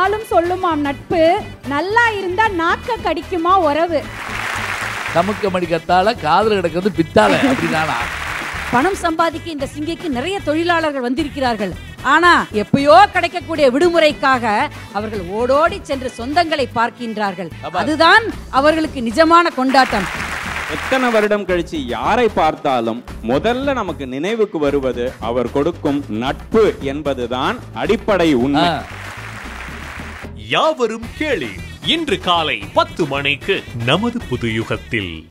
நாளும் சொல்லுமாம் நட்பு நல்லா இருந்தா நாக்க கடிக்குமா உறவு கமுக்க மடிக்கத்தால காதல் கிடக்கிறது பித்தால அப்படிதானா பணம் சம்பாதிக்க இந்த சிங்கைக்கு நிறைய தொழிலாளர்கள் வந்திருக்கிறார்கள் ஆனா எப்பயோ கிடைக்கக்கூடிய விடுமுறைக்காக அவர்கள் ஓடோடி சென்று சொந்தங்களை பார்க்கின்றார்கள் அதுதான் அவர்களுக்கு நிஜமான கொண்டாட்டம் எத்தனை வருடம் கழிச்சு யாரை பார்த்தாலும் முதல்ல நமக்கு நினைவுக்கு வருவது அவர் கொடுக்கும் நட்பு என்பதுதான் அடிப்படை உண்மை ஆ. யாவரும் கேளு இன்று காலை பத்து மணிக்கு நமது புது யுகத்தில்